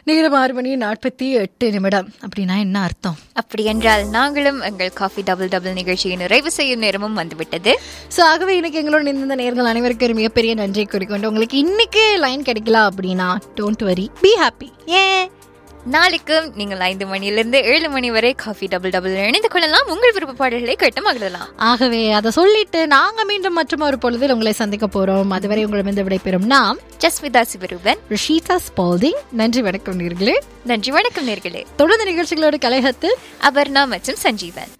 நேரம் ஆறு மணி நாற்பத்தி எட்டு நிமிடம் அப்படின்னா என்ன அர்த்தம் அப்படி என்றால் நாங்களும் எங்கள் காஃபி டபுள் டபுள் நிகழ்ச்சியை நிறைவு செய்யும் நேரமும் வந்துவிட்டது ஸோ ஆகவே இன்னைக்கு எங்களோட இந்த நேர்கள் அனைவருக்கும் ஒரு மிகப்பெரிய நன்றி கூறிக்கொண்டு உங்களுக்கு இன்னைக்கு லைன் கிடைக்கல அப்படின்னா டோன்ட் வரி பி ஹாப்பி ஏன் நாளைக்கும் நீங்கள் ஐந்து மணியிலிருந்து ஏழு மணி வரை காஃபி டபுள் டபுள் இணைந்து கொள்ளலாம் உங்கள் விருப்ப பாடல்களை கேட்டு மகிழலாம் ஆகவே அதை சொல்லிட்டு நாங்க மீண்டும் மற்றும் ஒரு பொழுதில் உங்களை சந்திக்க போறோம் அதுவரை உங்களிடமிருந்து விடைபெறும் நாம் ஜஸ்மிதா சிவரூபன் ரிஷிதா ஸ்பால்டிங் நன்றி வணக்கம் நேர்களே நன்றி வணக்கம் நேர்களே தொடர்ந்து நிகழ்ச்சிகளோட கலையகத்தில் அபர்ணா மற்றும் சஞ்சீவன்